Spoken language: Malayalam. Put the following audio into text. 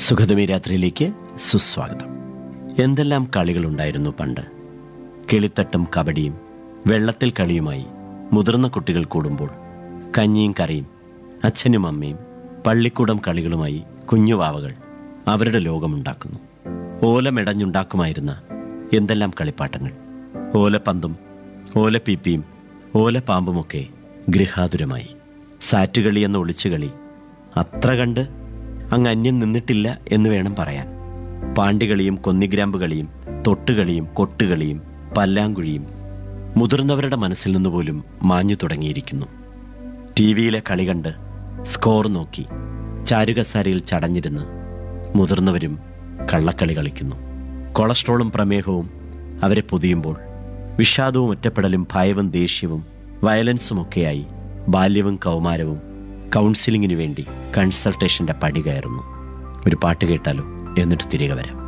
സുഖതമി രാത്രിയിലേക്ക് സുസ്വാഗതം എന്തെല്ലാം കളികളുണ്ടായിരുന്നു പണ്ട് കിളിത്തട്ടും കബഡിയും വെള്ളത്തിൽ കളിയുമായി മുതിർന്ന കുട്ടികൾ കൂടുമ്പോൾ കഞ്ഞിയും കറിയും അച്ഛനും അമ്മയും പള്ളിക്കൂടം കളികളുമായി കുഞ്ഞുവാവകൾ അവരുടെ ലോകമുണ്ടാക്കുന്നു ഓല മെടഞ്ഞുണ്ടാക്കുമായിരുന്ന എന്തെല്ലാം കളിപ്പാട്ടങ്ങൾ ഓലപ്പന്തും ഓലപ്പീപ്പിയും ഓലപ്പാമ്പുമൊക്കെ ഗൃഹാതുരമായി സാറ്റുകളി എന്ന ഒളിച്ചുകളി അത്ര കണ്ട് അങ്ങ് അന്യം നിന്നിട്ടില്ല എന്ന് വേണം പറയാൻ പാണ്ടികളിയും കൊന്നിഗ്രാമ്പ് കളിയും തൊട്ടുകളിയും കൊട്ടുകളിയും പല്ലാങ്കുഴിയും മുതിർന്നവരുടെ മനസ്സിൽ നിന്ന് പോലും മാഞ്ഞു തുടങ്ങിയിരിക്കുന്നു ടി വിയിലെ കളി കണ്ട് സ്കോർ നോക്കി ചാരുകസാരയിൽ ചടഞ്ഞിരുന്ന് മുതിർന്നവരും കള്ളക്കളി കളിക്കുന്നു കൊളസ്ട്രോളും പ്രമേഹവും അവരെ പൊതിയുമ്പോൾ വിഷാദവും ഒറ്റപ്പെടലും ഭയവും ദേഷ്യവും വയലൻസുമൊക്കെയായി ബാല്യവും കൗമാരവും കൗൺസിലിങ്ങിനു വേണ്ടി കൺസൾട്ടേഷന്റെ പടി കയറുന്നു ഒരു പാട്ട് കേട്ടാലോ എന്നിട്ട് തിരികെ വരാം